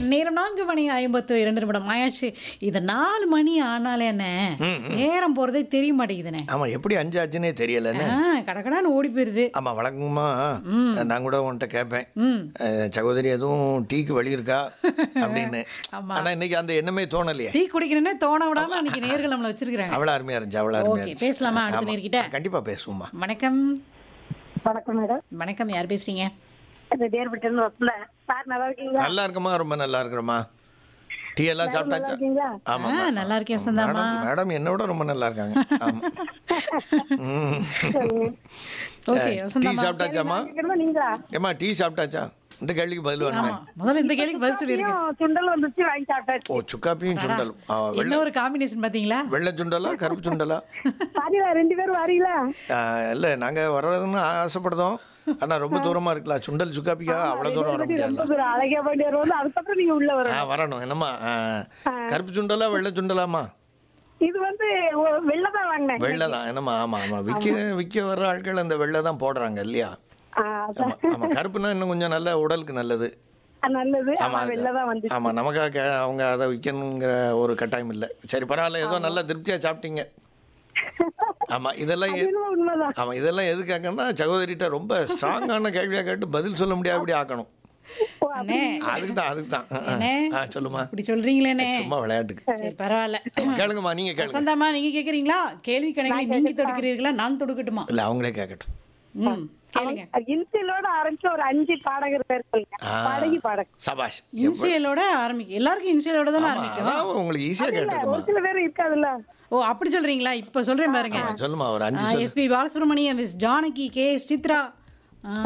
நேரம் நான்கு மணி ஐம்பத்து இரண்டு நிமிடம் ஆயாச்சு இது நாலு மணி ஆனாலே என்ன நேரம் போறதே தெரிய மாட்டேங்குதுண்ணே ஆமா எப்படி அஞ்சு ஆச்சுன்னே தெரியலன்னு ஆ கடகடான்னு ஓடி போயிருது ஆமா வழக்கமா நான் கூட உன்கிட்ட கேட்பேன் ம் அஹ், சகோதரி எதுவும் டீக்கு வழி இருக்கா அப்படின்னு ஆமா. ஆனா இன்னைக்கு அந்த எண்ணமே தோணலையே டீ குடிக்கணும்னே தோண விடாம அன்னைக்கு நேர்கள் நம்மள வச்சிருக்காங்க அவ்வளவு அருமையா இருந்துச்சு அவ்வளவு அருமையா ஓகே இருந்துச்சு பேசலாமா அடுத்த ஆமா. நேர்கிட்ட கண்டிப்பா பேசுவோம்மா வணக்கம் வணக்கம் மேடம் வணக்கம் யார் பேசுறீங்க இந்த தேர்விட்டு வசல சார் நல்லா இருக்கீங்களா நல்லா இருக்கமா ரொம்ப நல்லா இருக்கிறோமா டீ எல்லாம் நல்லா சாப்பிட்டாச்சா இருக்கீங்களா ஆமா ஆ நல்லா இருக்கேன் சந்தாமா மேடம் மேடம் என்னை விட ரொம்ப நல்லா இருக்காங்க ஆமா ம். ஓகே டீ வசந்தாமா சாப்பிட்டாச்சாமா கேட்கணுமா நீங்களா ஏம்மா டீ சாப்பிட்டாச்சா இந்த கேள்விக்கு பதில் வேணுமே ஆமா முதல்ல இந்த கேள்விக்கு பதில் சொல்லிருக்கேன் ஐயோ, சுண்டல் வந்துச்சு வாங்கி சாப்பிட்டாச்சு ஓ சுக்காப்பியும் சுண்டல் ஆ, வெள்ளை என்ன ஒரு காம்பினேஷன் பாத்தீங்களா வெள்ளை சுண்டலா கருப்பு சுண்டலா வரீங்களா ரெண்டு பேரும் வரீங்களா ஆ, இல்ல நாங்க வர்றதுன்னு ஆசைப்படுதோம் ஆனா ரொம்ப தூரமா இருக்கலாம் சுண்டல் சுக்காப்பிக்காக அவ்வளவு தூரம் வர முடியாதுல்ல ரொம்ப தூரம் அழகா பண்ணி வருவோம் அதுக்கப்புறம் நீங்க உள்ள ஆ வரணும் வரணும் என்னம்மா ஆ, கருப்பு சுண்டலா வெள்ளை சுண்டலாமா இது வந்து வெள்ளை தான் வாங்கினேன் வெள்ளை தான் என்னம்மா ஆமா ஆமா விற்க விற்க வர்ற ஆட்கள் அந்த வெள்ளை தான் போடுறாங்க இல்லையா ஆ, அதான். ஆமா ஆமா கருப்புனா இன்னும் கொஞ்சம் நல்ல உடலுக்கு நல்லது நல்லது ஆமா ஆமா வெள்ளை தான் வந்து ஆமா நமக்காக கே- அவங்க அதை விற்கணுங்கிற ஒரு கட்டாயம் இல்லை சரி பரவாயில்ல ஏதோ நல்லா திருப்தியா சாப்பிட்டீங்க ஆமா இதெல்லாம் எ- உண்மைதான் ஆமா இதெல்லாம் எதுக்காகன்னா சகோதரிட்ட ரொம்ப ஸ்ட்ராங்கான கேள்வியா கேட்டு பதில் சொல்ல முடியாதபடி ஆக்கணும் ஓ, அண்ணே அதுக்கு தான் அதுக்கு தான் அண்ணே. ஆ சொல்லுமா இப்படி சொல்றீங்களேனே சும்மா விளையாட்டுக்கு சரி பரவாயில்ல கேளுங்கம்மா நீங்க கேளுங்க வசந்தாமா நீங்க கேக்குறீங்களா கேள்வி கணக்கில் நீங்க தொடுக்கிறீர்களா நான் தொடுக்கட்டுமா இல்ல அவங்களே கேட்கட்டும் ம் கேளுங்க இன்சிலோட ஆரம்பிச்சு ஒரு அஞ்சு பாடகர் பேர் சொல்லுங்க ஆ. பாடகி பாடகர் சபாஷ் இன்சியலோட ஆரம்பிக்கும் எல்லாருக்கும் இன்சியலோட தானே ஆமா, ஆரம்பிக்கும் அதான் உங்களுக்கு ஈஸியா இல்ல கேட்டுருக்குமா ஒரு சில பேர் இருக்காதுல்ல ஓ அப்படி சொல்றீங்களா இப்ப சொல்றேன் பாருங்க சொல்லுமா ஒரு அஞ்சு சொல்லு S P Balasubrahmanyam miss Janaki K S Chithra ஆ.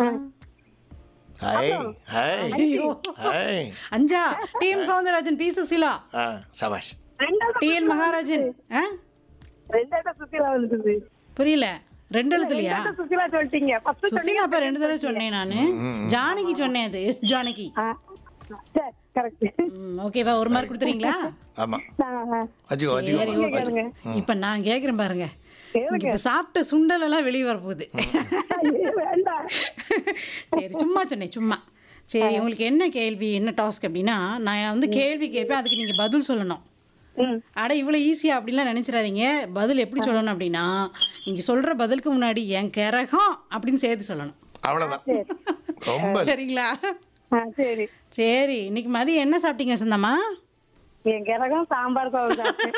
ஹாய் ஹாய் ஐயோ. ஹாய் அஞ்சா T M Soundararajan P Susheela ஆ சபாஷ் ரெண்டாவது டி என் மகாராஜன் ஆ? ரெண்டாவது சுசிலா வந்தது புரியல ரெண்டு எழுத்துலையா ரெண்டாவது சுசிலா சொல்லிட்டீங்க ஃபர்ஸ்ட் சுசிலா அப்ப ரெண்டு தடவை சொன்னேன் நானு ஜானகி சொன்னேன் அது எஸ் ஜானகி சரி கரெக்ட் ம், ஓகேவா ஒரு மார்க் கொடுத்துறீங்களா ஆமா வச்சுக்கோ சரி வச்சுக்கோ ஓகே இப்ப நான் கேக்குறேன் பாருங்க இப்ப சாப்பிட்ட சுண்டல் எல்லாம் வெளியே வரப்போகுது வேண்டாம் சரி சும்மா சொன்னேன் சும்மா சரி உங்களுக்கு என்ன கேள்வி என்ன டாஸ்க் அப்படின்னா நான் வந்து கேள்வி கேட்பேன் அதுக்கு நீங்க பதில் சொல்லணும் ம் அட இவ்வளோ ஈஸியா அப்படிலாம் நினைச்சிடாதீங்க பதில் எப்படி சொல்லணும் அப்படின்னா நீங்க சொல்ற பதிலுக்கு முன்னாடி என் கிரகம் அப்படின்னு சேர்த்து சொல்லணும் அவ்வளவுதான் ரொம்ப சரிங்களா ஆ சரி சரி இன்னைக்கு மதியம் என்ன சாப்பிட்டீங்க சந்தம்மா என் கிரகம் சாம்பார் சாதம் சாப்பிட்டேன்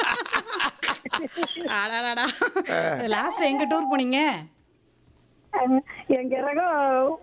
அடாடாடா லாஸ்ட்ல எங்க டூர் போனீங்க என் கிரகம்